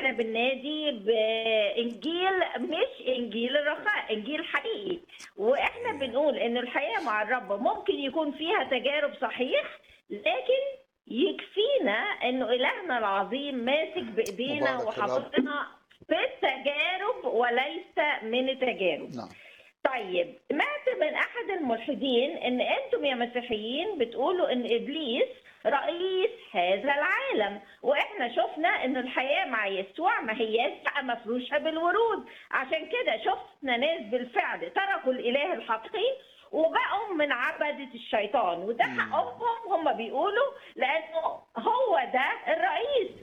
احنا بننادي بانجيل مش انجيل الرخاء انجيل حقيقي واحنا بنقول ان الحياه مع الرب ممكن يكون فيها تجارب صحيح لكن يكفينا انه الهنا العظيم ماسك بايدينا مبارك الرب. وحاططنا في التجارب وليس من التجارب نعم طيب سمعت من احد الملحدين ان انتم يا مسيحيين بتقولوا ان ابليس رئيس هذا العالم واحنا شفنا ان الحياه مع يسوع ما هياش بقى مفروشه بالورود عشان كده شفنا ناس بالفعل تركوا الاله الحقيقي وبقوا من عبدة الشيطان وده حقهم هم بيقولوا لانه هو ده الرئيس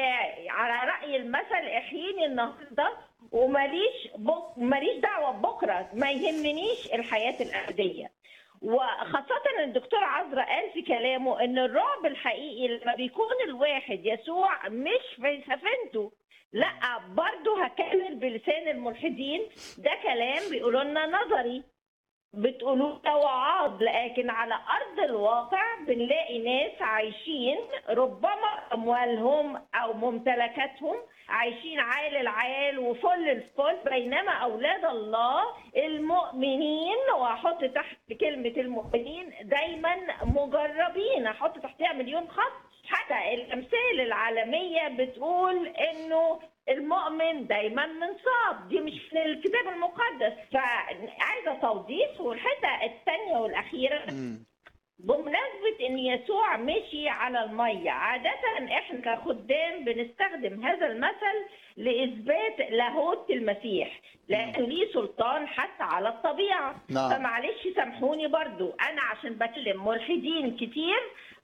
وعلى راي المثل احييني النهارده وماليش بك... ماليش دعوه بكره ما يهمنيش الحياه الابديه وخاصة إن الدكتور عزرا قال في كلامه إن الرعب الحقيقي لما بيكون الواحد يسوع مش في سفينته لا برضه هكمل بلسان الملحدين ده كلام بيقولوا لنا نظري بتقولوا ده وعاظ لكن على ارض الواقع بنلاقي ناس عايشين ربما اموالهم او ممتلكاتهم عايشين عال العال وفل الفل بينما اولاد الله المؤمنين واحط تحت كلمه المؤمنين دايما مجربين احط تحتها مليون خط حتى الامثال العالميه بتقول انه المؤمن دايما منصاب دي مش من الكتاب المقدس فعايزه توضيح والحته الثانيه والاخيره مم. بمناسبة إن يسوع مشي على المية عادة إحنا كخدام بنستخدم هذا المثل لإثبات لاهوت المسيح لأنه ليه سلطان حتى على الطبيعة نعم. فمعلش سامحوني برضو أنا عشان بكلم ملحدين كتير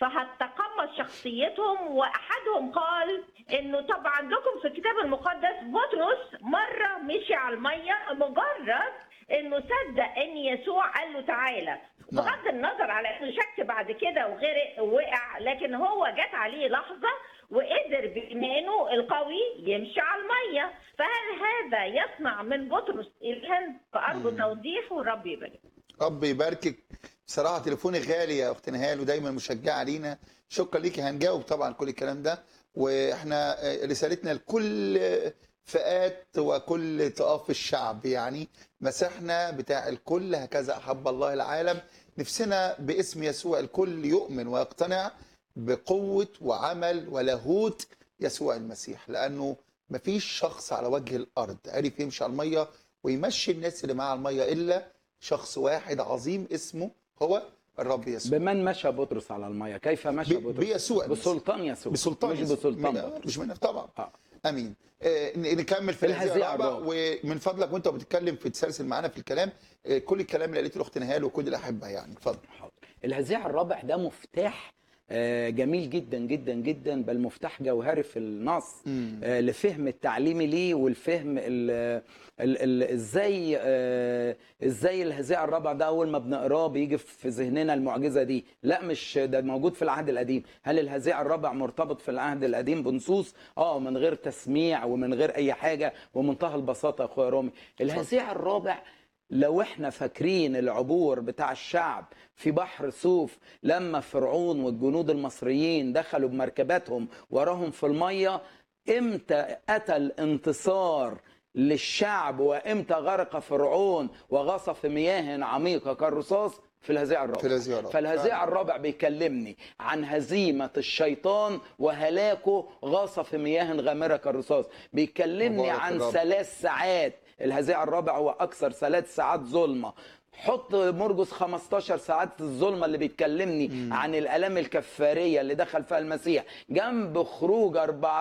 فهتقمص شخصيتهم وأحدهم قال إنه طبعا لكم في الكتاب المقدس بطرس مرة مشي على المية مجرد إنه صدق إن يسوع قال له تعالى نعم. بغض النظر على انه شك بعد كده وغرق ووقع لكن هو جت عليه لحظه وقدر بايمانه القوي يمشي على الميه فهل هذا يصنع من بطرس الها فارجو توضيح والرب يبارك رب يباركك بصراحه تليفوني غالي يا اخت نهال ودايما مشجعه لينا شكرا ليكي هنجاوب طبعا كل الكلام ده واحنا آه، رسالتنا لكل فئات وكل طائف الشعب يعني مسيحنا بتاع الكل هكذا احب الله العالم نفسنا باسم يسوع الكل يؤمن ويقتنع بقوه وعمل ولاهوت يسوع المسيح لانه مفيش شخص على وجه الارض عرف يمشي على الميه ويمشي الناس اللي معاه على الميه الا شخص واحد عظيم اسمه هو الرب يسوع بمن مشى بطرس على المياه كيف مشى ب- بطرس بيسوع المسيح. بسلطان يسوع بسلطان مش يسوع. بسلطان م- بطرس مش من طبعا آه. امين آه ن- نكمل في الهزيع الهزيع الرابع الرابع. ومن فضلك وانت بتتكلم في تسلسل معانا في الكلام آه كل الكلام اللي قالته الاخت نهال وكل الاحبه يعني اتفضل حاضر. الهزيع الرابع ده مفتاح آه، جميل جدا جدا جدا بل مفتاح جوهري في النص مم. آه، لفهم التعليمي ليه والفهم ال- ال- ال- ازاي آه، ازاي الهزيع الرابع ده اول ما بنقراه بيجي في ذهننا المعجزه دي لا مش ده موجود في العهد القديم هل الهزيع الرابع مرتبط في العهد القديم بنصوص اه من غير تسميع ومن غير اي حاجه ومنتهى البساطه يا اخويا رامي الهزيع الرابع لو احنا فاكرين العبور بتاع الشعب في بحر سوف لما فرعون والجنود المصريين دخلوا بمركباتهم وراهم في الميه امتى اتى الانتصار للشعب وامتى غرق فرعون وغص في مياه عميقه كالرصاص في الهزيع الرابع في الهزيع الرابع. فالهزيع الرابع بيكلمني عن هزيمه الشيطان وهلاكه غاص في مياه غامره كالرصاص بيكلمني مبارك عن الرب. ثلاث ساعات الهزيع الرابع هو اكثر ثلاث ساعات ظلمه حط مرجس 15 ساعات الظلمه اللي بيتكلمني عن الالام الكفاريه اللي دخل فيها المسيح جنب خروج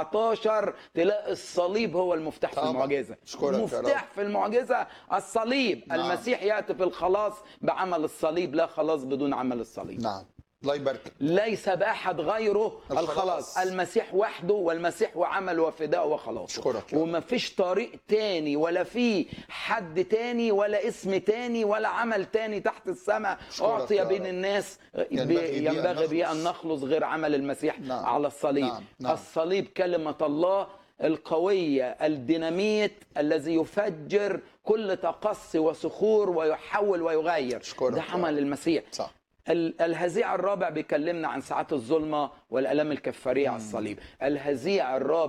14 تلاقي الصليب هو المفتاح في طبعا. المعجزه أشكرك يا المفتاح رب. في المعجزه الصليب نعم. المسيح ياتي في الخلاص بعمل الصليب لا خلاص بدون عمل الصليب نعم الله يبارك ليس بأحد غيره الخلاص. الخلاص المسيح وحده والمسيح وعمل وفداء وخلاص أشكرك يا رب. وما فيش طريق تاني ولا في حد تاني ولا اسم تاني ولا عمل تاني تحت السماء أشكرك أعطي يا بين رب. الناس ينبغي بي- بي أن ينبغي به أن نخلص. نخلص غير عمل المسيح نعم. على الصليب نعم. نعم. الصليب كلمة الله القوية الديناميت الذي يفجر كل تقصي وصخور ويحول ويغير أشكرك ده يا عمل رب. المسيح صح ال- الهزيع الرابع بيكلمنا عن ساعات الظلمة والألام الكفارية على الصليب الهزيع الرابع